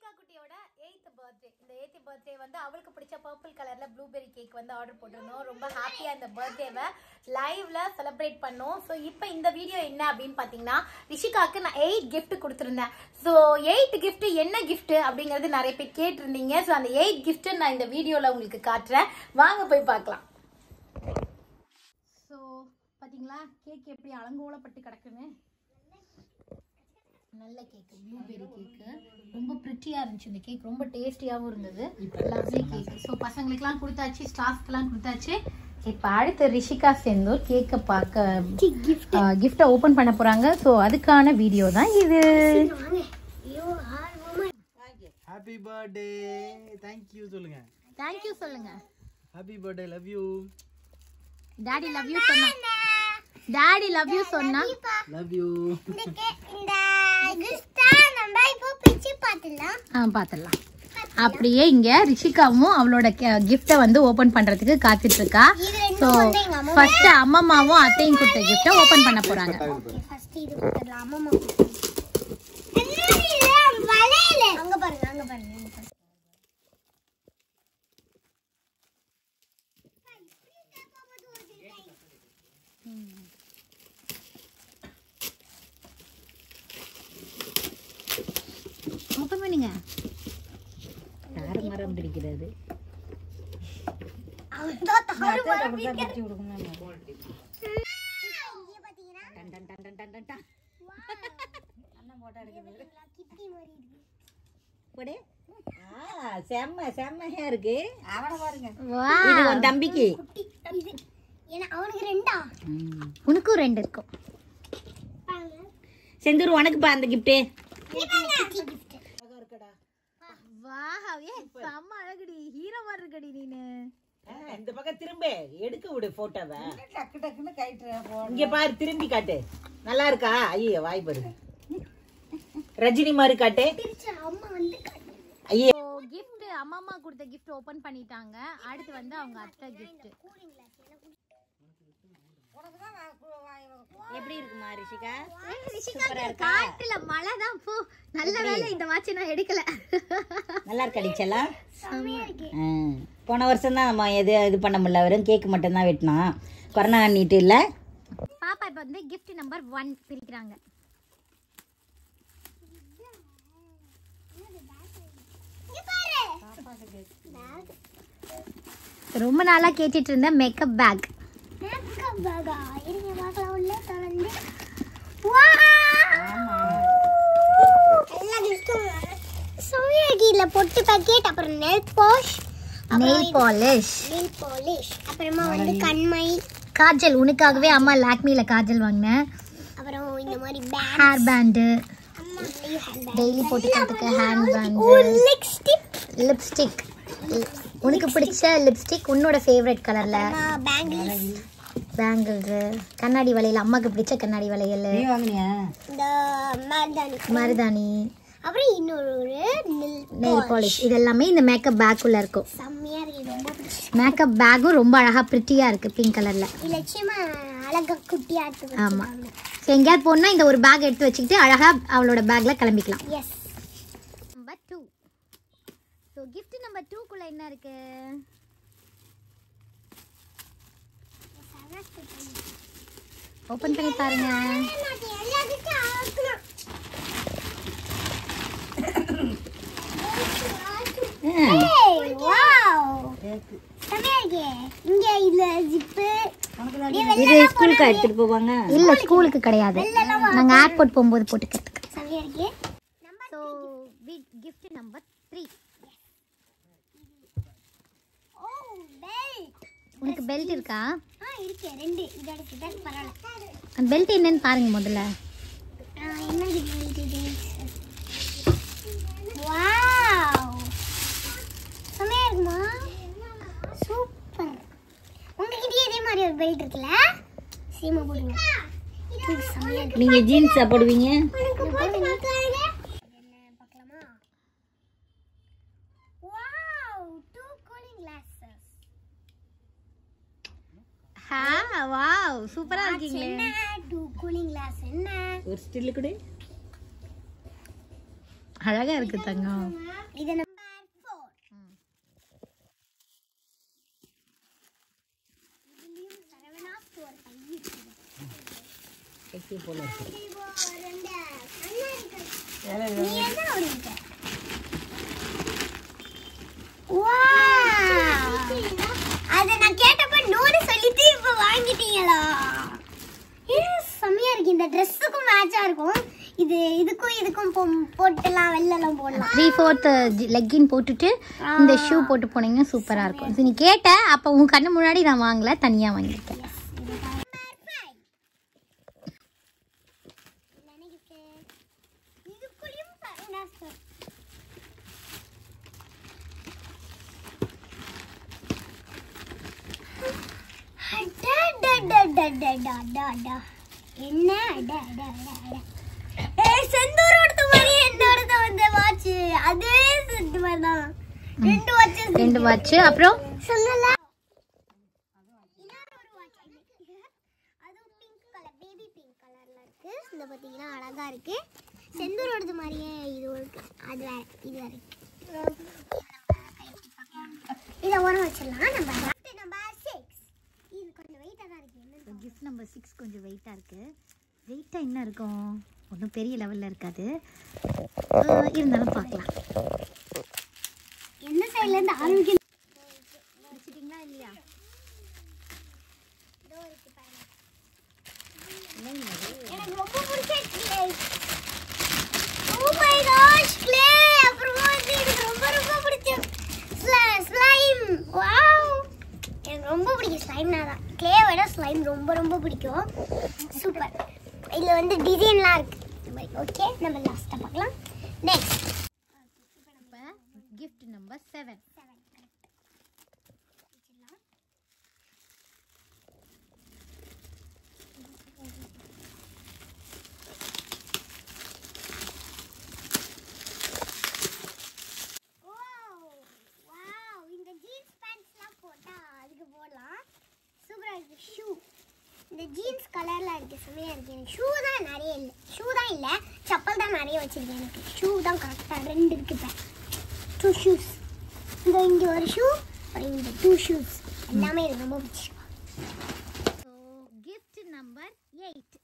ரிஷிகா குட்டியோட eighth birthday இந்த eighth birthday வந்து அவளுக்கு பிடிச்ச பர்பிள் கலர்ல ப்ளூபெரி கேக் வந்து ஆர்டர் போட்டிருந்தோம் ரொம்ப ஹாப்பியா இந்த பர்த்டேவை லைவ்ல செலிப்ரேட் பண்ணோம் ஸோ இப்போ இந்த வீடியோ என்ன அப்படின்னு பார்த்தீங்கன்னா ரிஷிகாக்கு நான் எயிட் gift கொடுத்துருந்தேன் ஸோ எயிட் gift என்ன gift அப்படிங்கிறது நிறைய பேர் கேட்டிருந்தீங்க ஸோ அந்த எயிட் gift நான் இந்த வீடியோவில் உங்களுக்கு காட்டுறேன் வாங்க போய் பார்க்கலாம் ஸோ பார்த்தீங்களா கேக் எப்படி அலங்கோலப்பட்டு கிடக்குன்னு நல்ல கேக்கு ப்ளூபெரி கேக்கு ரொம்ப ப்ரிட்டியாக இருந்துச்சு இந்த கேக் ரொம்ப டேஸ்டியாகவும் இருந்தது லவ்லி கேக் ஸோ பசங்களுக்குலாம் கொடுத்தாச்சு ஸ்டாஃப்க்கெலாம் கொடுத்தாச்சு இப்போ அடுத்து ரிஷிகா செந்தூர் கேக்கை பார்க்க கிஃப்டை ஓப்பன் பண்ண போகிறாங்க ஸோ அதுக்கான வீடியோ தான் இது ஹாப்பி பர்த்டே தேங்க்யூ சொல்லுங்க தேங்க்யூ சொல்லுங்க happy birthday love you daddy love you சொன்னா டாடி லவ் யூ சொன்னா லவ் யூ ஆ பார்த்துடலாம் அப்படியே இங்க ரிஷிகாவும் அவளோட கிஃப்டை வந்து ஓபன் பண்றதுக்கு காத்துட்டு இருக்கா ஸோ ஃபர்ஸ்ட் அம்மம்மாவும் அத்தையும் கொடுத்த கிஃப்டை ஓபன் பண்ண போறாங்க அங்க பாருங்க அங்க பாருங்க அங்க பாருங்க. ஓபன் பண்ணுங்க யாரு மரம் பிடிக்கிறது அவன்தான் தாறு மாறு பிடிக்கிறான். இங்க பாத்தீங்கன்னா, டன் டன் டன் டன் டன் டன் டன். கிட்டி மாதிரி இருக்கு. போடு. ஆ, செம்ம செம்மையா இருக்கு வா இது உன் தம்பிக்கு குட்டி இது. ஏன்னா அவனுக்கு ரெண்டா உனக்கும் ரெண்டு இருக்கும் பாருங்க. செந்தூர் உனக்குப்பா அந்த கிஃப்ட்டு இங்க பாருங்க, குட்டி gift. வா ஏ செம்ம அழகுடி ஹீரோ மாதிரி இருக்கடி நீனு இந்த பக்கம் திரும்ப எடுக்க விடு போட்டோவை இங்க பாரு திரும்பி காட்டு நல்லா இருக்கா ஐயோ வாய் பாரு ரஜினி மாதிரி காட்டு பிரிச்சு அம்மா வந்து காட்டு. ஐயோ ஸோ gift அம்மா அம்மா கொடுத்த gift ஓபன் பண்ணிட்டாங்க அடுத்து வந்து அவங்க அத்தை gift எப்படி இருக்குமா ரிஷிகா ரிஷிகா காட்டுல மழை தான் போ நல்ல வேளை இந்த வாட்ச் நான் எடுக்கல நல்லா இருக்கா டிச்சலா போன வருஷம் தான் நம்ம எது இது பண்ண முடியல வெறும் கேக் மட்டும் தான் வெட்டினோம் கொரோனா நீட்டு இல்லை பாப்பா இப்போ வந்து gift நம்பர் ஒன் பிரிக்கிறாங்க இங்க பாரு. Bag. ரொம்ப நாளா கேட்டுட்டு இருந்த மேக்கப் பேக் Makeup bag ஆ? இருங்க பார்க்கலாம் உள்ள திறந்து. Wow! எல்லா gift-ம் செம்மையா இருக்கு. இதுல பொட்டு பாக்கெட் அப்புறம் nail polish nail polish nail polish அப்புறமா வந்து கண்மை காஜல் உனக்காகவே அம்மா லாக்மில காஜல் வாங்கினேன் அப்புறம் இந்த மாதிரி பேக் ஹேர் பேண்டு அம்மா டெய்லி போட்டுக்கிறதுக்கு ஹேண்ட் பேண்டு லிப்ஸ்டிக் லிப்ஸ்டிக் உனக்கு பிடிச்ச லிப்ஸ்டிக் உன்னோட ஃபேவரட் கலர்ல பேங்கிள்ஸ் பேங்கிள்ஸு கண்ணாடி வளையல் அம்மாக்கு பிடிச்ச கண்ணாடி வளையல் வாங்கினியா இந்த மருதாணி மருதாணி அப்புறம் இன்னொரு ஒரு நெல் நெயில் பாலிஷ் இது எல்லாமே இந்த மேக்கப் பேக்குள்ள இருக்கும் செம்மையா இருக்கு ரொம்ப பிடிச்சி மேக்கப் பேக்கும் ரொம்ப அழகா பிரிட்டியா இருக்கு பிங்க் கலர்ல லட்சியமா அழகா குட்டியா இருக்கு ஆமா ஸோ எங்கேயாவது போனா இந்த ஒரு பேக் எடுத்து வச்சுக்கிட்டு அழகா அவளோட பேக்ல கிளம்பிக்கலாம் yes number two so gift number டூக்குள்ள என்ன இருக்கு ஓபன் பண்ணி பாருங்க இங்க இதுல ஜிப்பு இது ஸ்கூலுக்கு எடுத்துட்டு போவாங்க இல்ல ஸ்கூலுக்கு கிடையாது நாங்க ஏர்போர்ட் போகும்போது போட்டுக்கிறதுக்கு செம்மையா இருக்கு ஸோ கிஃப்ட் நம்பர் த்ரீ ஓ பெல் உனக்கு பெல்ட் இருக்கா ஆ இருக்கு ரெண்டு இதோட கிட்ட பரவாயில்ல அந்த பெல்ட் என்னன்னு பாருங்க முதல்ல ஆ, என்ன பெல்ட் இது வாவ் செம்மையா இருக்குமா சூப்பர் உங்ககிட்டயே இதே மாதிரி ஒரு பெல்ட் இருக்குல்ல சீமா போடுங்க இது செம்மையா இருக்கு நீங்க ஜீன்ஸா போடுவீங்க என்ன பார்க்கலாமா வாவ் டூ கூலிங் கிளாஸஸ் ஹா வாவ் சூப்பரா இருக்கீங்களே என்ன டூ கூலிங் கிளாஸ் என்ன ஒரு ஸ்டில்லு கொடு அழகா இருக்கு தங்கம் இது நம்பர் ஃபோர் இதுலயும் சரவணா ஸ்டோர் பை இருக்குது கட்டி போல இருக்கு ரெண்டு அண்ணா இருக்கு நீ என்ன ஓடிட்ட அத நான் கேட்டப்ப நோடு சொல்லிட்டு இப்ப வாங்கிட்டீங்களா இது செம்மையா இருக்கு இந்த ட்ரெஸ்ஸுக்கும் மேட்சா இருக்கும் இது இதுக்கும் இதுக்கும் போ- போட்டுலாம் வெளிலலாம் போடலாம் த்ரீ ஃபோர்த் லெக்கின் போட்டுட்டு இந்த ஷூ போட்டு போனீங்கன்னா சூப்பரா இருக்கும் சரி, நீ கேட்ட அப்ப உன் கண்ணு முன்னாடி நான் வாங்கல தனியா வாங்கிட்டேன் இதுக்குள்ளயும் சரவணா ஸ்டோர் அடடடடடடடடா. என்ன அட அட அட அட ஏய் செந்தூர் எடுத்த மாதிரி என்னோட வந்து வாட்ச் அதே செட்டு மாதிரி தான் ரெண்டு வாட்ச் ரெண்டு வாட்ச் அப்புறம் சொல்லல இன்னொரு ஒரு watch இருக்கு. அதுவும் pink color, baby pink colorல இருக்கு. இந்த பாத்தீங்கன்னா அழகா இருக்கு செந்தூரோடது மாதிரியே இது இருக்கு அது வேற இது வேற இருக்கு இதை ஓரம் வச்சிடலாம் நம்ம நம்பர் சிக்ஸ் இது கொஞ்சம் வெயிட்டாக தான் இருக்கு என்னன்னு கிஃப்ட் நம்பர் சிக்ஸ் கொஞ்சம் வெயிட்டாக இருக்கு வெயிட்டாக என்ன இருக்கும் ஒன்றும் பெரிய லெவலில் இருக்காது அஹ் இருந்தாலும் பார்க்கலாம் எந்த சைடுல இருந்து ஆரம்பிக்கணும் வச்சுட்டிங்களா இல்லையா இதோ இருக்கு பாருங்க. எனக்கு ரொம்ப பிடிச்ச clay. Oh my gosh, clay. அப்புறமா வந்து எனக்கு ரொம்ப ரொம்ப பிடிச்ச sli- slime. Wow. எனக்கு ரொம்ப பிடிக்கும் ஸ்லைம்னா தான் கிளே விட ஸ்லைம் ரொம்ப ரொம்ப பிடிக்கும் சூப்பர் இதில் வந்து டிசைன்லாம் இருக்கு ஓகே நம்ம லாஸ்ட்டாக பார்க்கலாம் நெக்ஸ்ட் இப்போ கிஃப்ட் நம்பர் செவன் வாவ் இந்த ஜீன்ஸ் பேண்ட்ஸ்லாம் போட்டா அதுக்கு போடலாம் சூப்பரா இருக்கு ஷூ இந்த ஜீன்ஸ் கலர்ல இருக்கு செமையா இருக்கு எனக்கு ஷூ தான் நிறைய இல்லை ஷூ தான் இல்லை செப்பல் தான் நிறைய வச்சிருக்கேன் எனக்கு ஷூ தான் கரெக்டாக ரெண்டு இருக்கு இப்போ டூ ஷூஸ் இந்த இங்கே ஒரு ஷூ அப்புறம் இந்த டூ ஷூஸ் எல்லாமே எனக்கு ரொம்ப பிடிச்சிருக்கு ஸோ கிஃப்ட் நம்பர் எயிட்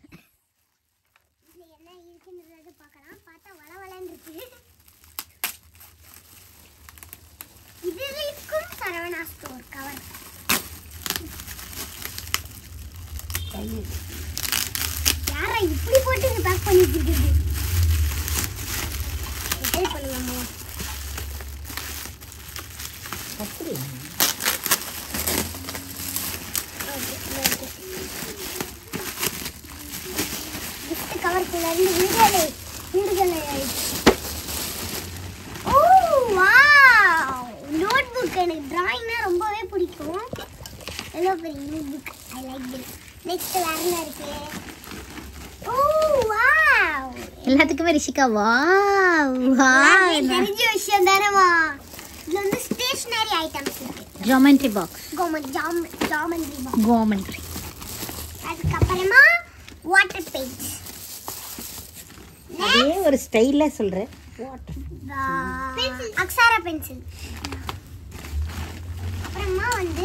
இதுல என்ன இருக்குன்றது பார்க்கலாம் பார்த்தா வளவளன்னு இருக்கு இதுக்கும் சரவணா ஸ்டோர் கவர் யாரா இப்படி போட்டு இது பேக் பண்ணி வச்சிருக்குது ட்ரை பண்ணலாமா கத்திரி ஓகே கிஃப்ட் கவர்க்குள்ள இருந்து விடுதலை விடுதலை ஆயிடுச்சு ஓ வாவ் நோட் புக் எனக்கு டிராயிங்னா ரொம்பவே பிடிக்கும் எவ்வளோ பெரிய notebook I like this next வேற என்ன இருக்கு ஓ வாவ் எல்லாத்துக்குமே ரிஷிகா வா வா தெரிஞ்ச விஷயம் தானேவா இதுல வந்து ஸ்டேஷனரி ஐட்டம்ஸ் இருக்கு ஜாமெண்ட்ரி பாக்ஸ் கோமன் ஜாம் ஜாமெண்ட்ரி பாக்ஸ் கோமெண்ட்ரி அதுக்கப்புறமா வாட்டர் பெயிண்ட் அதே ஒரு ஸ்டைல்ல சொல்றேன் அக்ஸாரா பென்சில் அப்புறமா வந்து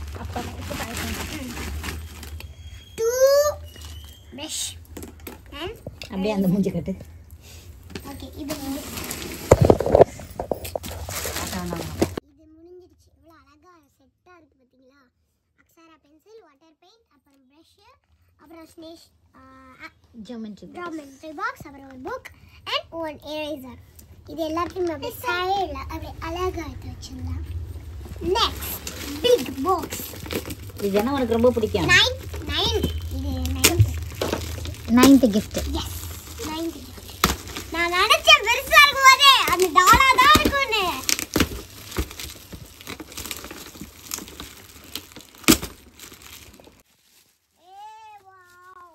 டூ ப்ரஷ் அண்ட் அப்படியே அந்த மூஞ்சி கட்டு ஓகே இது வந்து இது முடிஞ்சிருச்சு இவ்வளோ அழகா செட்டாக இருக்கு பார்த்தீங்களா அக்ஸாரா பென்சில் வாட்டர் பெயிண்ட் அப்புறம் ப்ரஷ் அப்புறம் ஸ்னேஷ் ஜாமெண்ட்ரி ட்ராமெண்ட்ரி பாக்ஸ் அப்புறம் ஒரு புக் அண்ட் ஒன் எரேசர் இது எல்லாத்தையும் அப்படி சைடில் அப்படி அழகாக எடுத்து வச்சிடலாம் நெக்ஸ்ட் பிக் பாக்ஸ் இது தானே உனக்கு ரொம்ப பிடிக்கும் நைன் நைன் இது ninth ninth gift yes ninth நான் நினைச்சேன் பெருசா இருக்கும் போதே அந்த டாலா தான் இருக்கும்னு ஏய், wow.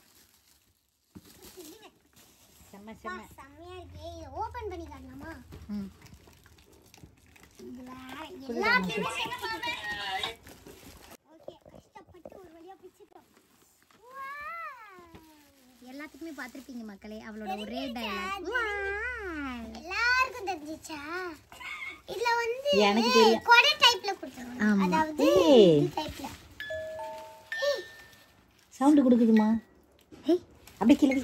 செம்ம பா, செம்ம செம்மையா இருக்கே இதை ஓபன் பண்ணி காட்டலாமா ம் இது வேற எல்லாத்தையுமே ஓகே கஷ்டப்பட்டு ஒரு வழியா பிச்சுட்டோம் Wow. எல்லாத்துக்குமே பார்த்துருப்பீங்க மக்களே அவளோட ஒரே தெரிஞ்சிருச்சா? டைலாக் வச்சா இதுல வந்து எனக்கு தெரியும். கொடை டைப்ல கொடுத்துருவாங்க ஆமா. அதாவது ஏய். இந்த டைப்ல சவுண்டு கொடுக்குதுமா ஏய். அப்படியே கிளவி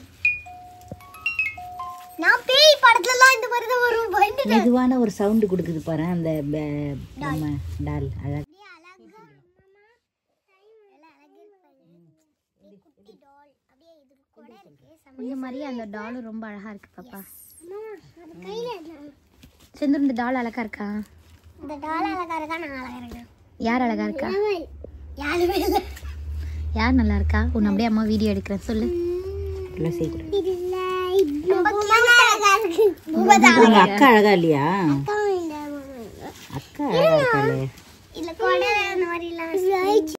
நான் பேய் படத்துலலாம் இந்த மாதிரி தான் வரும் பயந்துட்டேன் மெதுவான ஒரு சவுண்டு கொடுக்குது பாரு அந்த ப- நம்ம டால் அழகா அப்படியே அழகா மாமா எல்லாம் அழகு இருப்பாரு குட்டி டால் அப்படியே இதுக்கு கொடை இருக்கு செம்ம- இந்த மாதிரி அந்த டாலும் ரொம்ப அழகா இருக்கு பாப்பா அம்மா அது கையில என்ன? செந்தூர் இந்த டால் அழகா இருக்கா இந்த டால் அழகா இருக்கா நான் அழகா இருக்கேன் யார் அழகா இருக்கா யாருமே இல்லை யார் நல்லா இருக்கா உன்னை அப்படியே அம்மா வீடியோ எடுக்கிறேன் சொல்லு எல்லாம் செய்யக்கூடாது இல்ல ரொம்ப cute அழகா இருக்கு ரொம்ப உங்க அக்கா அழகா இல்லையா தான் இந்த அக்கா அழகா இருக்காளே இதுல கொடை அந்த மாதிரிலாம்